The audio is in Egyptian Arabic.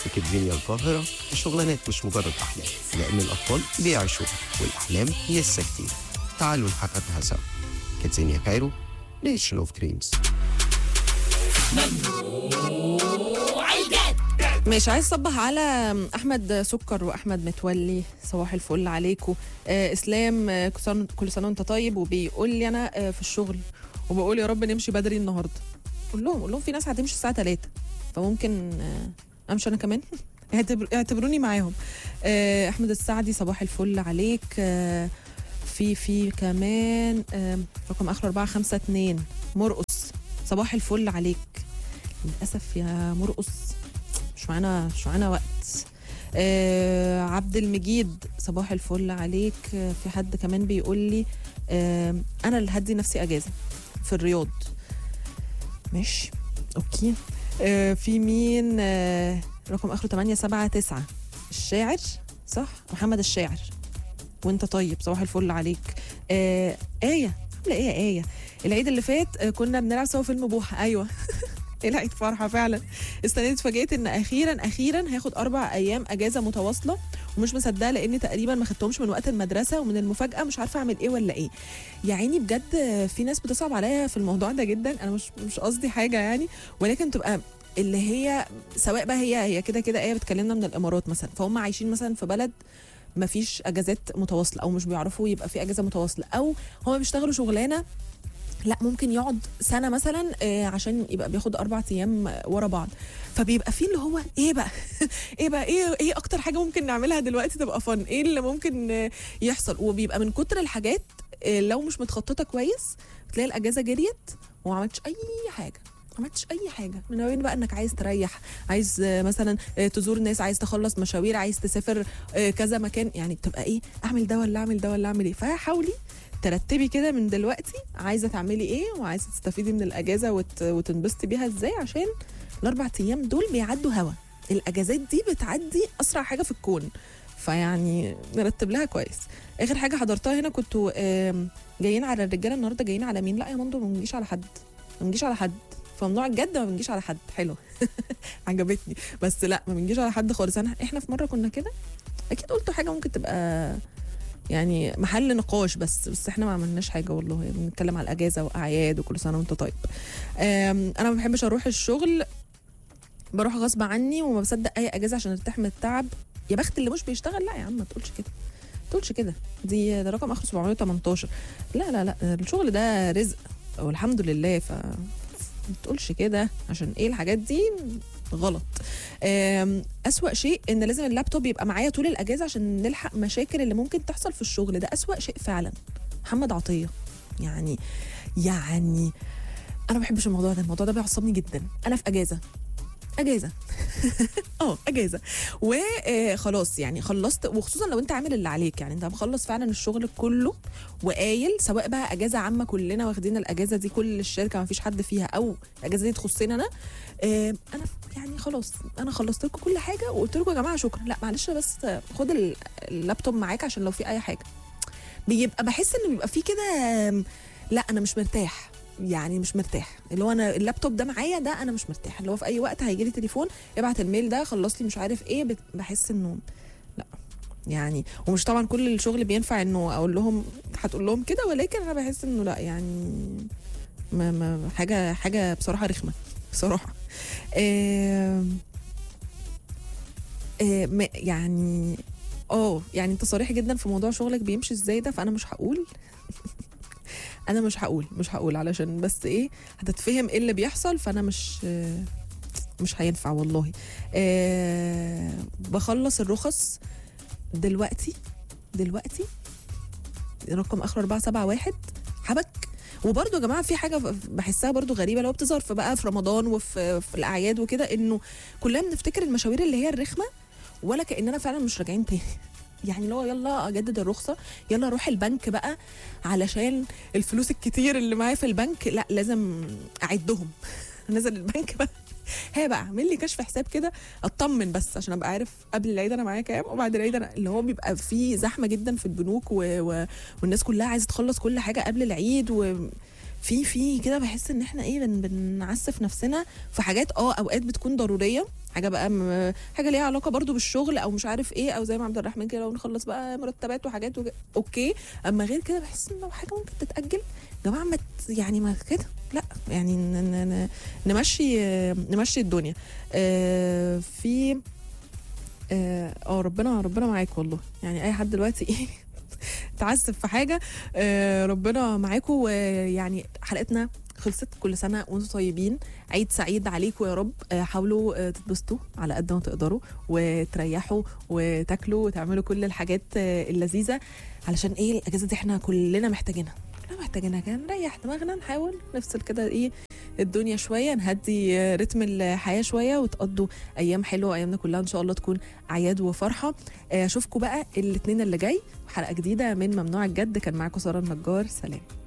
في كدفينيا القاهرة الشغلانات مش مجرد أحلام لأن الأطفال بيعيشوها والأحلام لسه كتير تعالوا نحققها سوا كدفينيا كايرو نيشن اوف دريمز مش عايز صبح على احمد سكر واحمد متولي صباح الفل عليكم آه اسلام آه، كل سنة- كل سنه وانت طيب وبيقول لي انا آه في الشغل وبقول يا رب نمشي بدري النهارده قول لهم قول لهم في ناس هتمشي الساعه 3 فممكن آه امشي انا كمان اعتبر- اعتبروني معاهم آه احمد السعدي صباح الفل عليك آه في في كمان آه رقم اخر 452 مرقص صباح الفل عليك للاسف يا مرقص مش معانا مش معانا وقت آه عبد المجيد صباح الفل عليك آه في حد كمان بيقول لي آه انا اللي هدي نفسي اجازه في الرياض ماشي اوكي آه في مين آه رقم اخره 879 الشاعر صح محمد الشاعر وانت طيب صباح الفل عليك آه ايه عامله ايه يا ايه العيد اللي فات آه كنا بنلعب سوا فيلم بوحه ايوه العيد فرحه فعلا استنيت اتفاجئت ان اخيرا اخيرا هاخد اربع ايام اجازه متواصله ومش مصدقه لاني تقريبا ما خدتهمش من وقت المدرسه ومن المفاجاه مش عارفه اعمل ايه ولا ايه يا عيني بجد في ناس بتصعب عليا في الموضوع ده جدا انا مش مش قصدي حاجه يعني ولكن تبقى اللي هي سواء بقى هي هي كده كده ايه بتكلمنا من الامارات مثلا فهم عايشين مثلا في بلد ما فيش اجازات متواصله او مش بيعرفوا يبقى في اجازه متواصله او هم بيشتغلوا شغلانه لا ممكن يقعد سنه مثلا آه، عشان يبقى بياخد اربع ايام آه، ورا بعض فبيبقى فيه اللي هو ايه بقى ايه بقى ايه ايه اكتر حاجه ممكن نعملها دلوقتي تبقى فن ايه اللي ممكن آه، يحصل وبيبقى من كتر الحاجات آه، لو مش متخططه كويس بتلاقي الاجازه جريت وما عملتش اي حاجه ما عملتش اي حاجه من وين بقى انك عايز تريح عايز آه، مثلا آه، تزور ناس عايز تخلص مشاوير عايز تسافر آه، كذا مكان يعني بتبقى ايه اعمل ده ولا اعمل ده ولا اعمل ايه فحاولي ترتبي كده من دلوقتي عايزه تعملي ايه وعايزه تستفيدي من الاجازه وت... وتنبسطي بيها ازاي عشان الاربع ايام دول بيعدوا هوا الاجازات دي بتعدي اسرع حاجه في الكون فيعني نرتب لها كويس اخر حاجه حضرتها هنا كنتوا آم، جايين على الرجاله النهارده جايين على مين لا يا مندو ما بنجيش على حد ما بنجيش على حد فممنوع الجد ما بنجيش على حد حلو عجبتني بس لا ما بنجيش على حد خالص انا احنا في مره كنا كده اكيد قلتوا حاجه ممكن تبقى يعني محل نقاش بس بس احنا ما عملناش حاجه والله بنتكلم على الاجازه واعياد وكل سنه وانت طيب أم، انا ما بحبش اروح الشغل بروح غصب عني وما بصدق اي اجازه عشان ارتاح من التعب يا بخت اللي مش بيشتغل لا يا عم ما تقولش كده ما تقولش كده دي ده رقم اخره 718 لا لا لا الشغل ده رزق والحمد لله ف ما تقولش كده عشان ايه الحاجات دي غلط أم، أسوأ شيء ان لازم اللابتوب يبقى معايا طول الاجازه عشان نلحق مشاكل اللي ممكن تحصل في الشغل ده أسوأ شيء فعلا محمد عطيه يعني يعني انا ما بحبش الموضوع ده الموضوع ده بيعصبني جدا انا في اجازه اجازه اه اجازه وخلاص يعني خلصت وخصوصا لو انت عامل اللي عليك يعني انت مخلص فعلا الشغل كله وقايل سواء بقى اجازه عامه كلنا واخدين الاجازه دي كل الشركه ما فيش حد فيها او الاجازه دي تخصني انا آه، انا يعني خلاص انا خلصت لكم كل حاجه وقلت لكم يا جماعه شكرا لا معلش بس خد ال- اللابتوب معاك عشان لو في اي حاجه بيبقى بحس ان بيبقى في كده آم، لا انا مش مرتاح يعني مش مرتاح اللي هو انا اللابتوب ده معايا ده انا مش مرتاح اللي هو في اي وقت هيجي لي تليفون ابعت الميل ده خلص لي مش عارف ايه بت- بحس انه لا يعني ومش طبعا كل الشغل بينفع انه اقول لهم هتقول لهم كده ولكن انا بحس انه لا يعني ما ما حاجه حاجه بصراحه رخمه بصراحه آم، آه ما- يعني اه يعني انت صريح جدا في موضوع شغلك بيمشي ازاي ده فانا مش هقول انا مش هقول مش هقول علشان بس ايه هتتفهم ايه اللي بيحصل فانا مش آه، مش هينفع والله أه بخلص الرخص دلوقتي دلوقتي رقم اخر 471 حبك وبرده يا جماعه في حاجه بحسها برده غريبه لو بتظهر في بقى في رمضان وفي في الاعياد وكده انه كلنا بنفتكر المشاوير اللي هي الرخمه ولا كاننا فعلا مش راجعين تاني يعني لو يلا اجدد الرخصه يلا اروح البنك بقى علشان الفلوس الكتير اللي معايا في البنك لا لازم اعدهم نزل البنك بقى هي بقى اعمل لي كشف حساب كده اطمن بس عشان ابقى عارف قبل العيد انا معايا كام وبعد العيد انا اللي هو بيبقى فيه زحمه جدا في البنوك و... و... والناس كلها عايزه تخلص كل حاجه قبل العيد و في في كده بحس ان احنا ايه بن بنعسف نفسنا في حاجات اه اوقات بتكون ضروريه حاجه بقى م... حاجه ليها علاقه برضو بالشغل او مش عارف ايه او زي ما عبد الرحمن كده لو نخلص بقى مرتبات وحاجات وج... اوكي اما غير كده بحس ان لو حاجه ممكن تتاجل يا جماعه ما ت- يعني ما كده لا يعني ن... ن... ن... نمشي نمشي الدنيا آه في اه آه، ربنا ربنا معاك والله يعني اي حد دلوقتي ايه تعسف في حاجه آه ربنا معاكم ويعني حلقتنا خلصت كل سنه وانتم طيبين عيد سعيد عليكم يا رب آه حاولوا آه تتبسطوا على قد ما تقدروا وتريحوا وتاكلوا وتعملوا كل الحاجات آه اللذيذه علشان ايه الاجازه دي احنا كلنا محتاجينها كلنا محتاجينها كده نريح دماغنا نحاول نفصل كده ايه الدنيا شويه نهدي آه، رتم الحياه شويه وتقضوا ايام حلوه ايامنا كلها ان شاء الله تكون اعياد وفرحه آه، اشوفكم بقى الاثنين اللي جاي حلقه جديده من ممنوع الجد كان معاكم ساره النجار سلام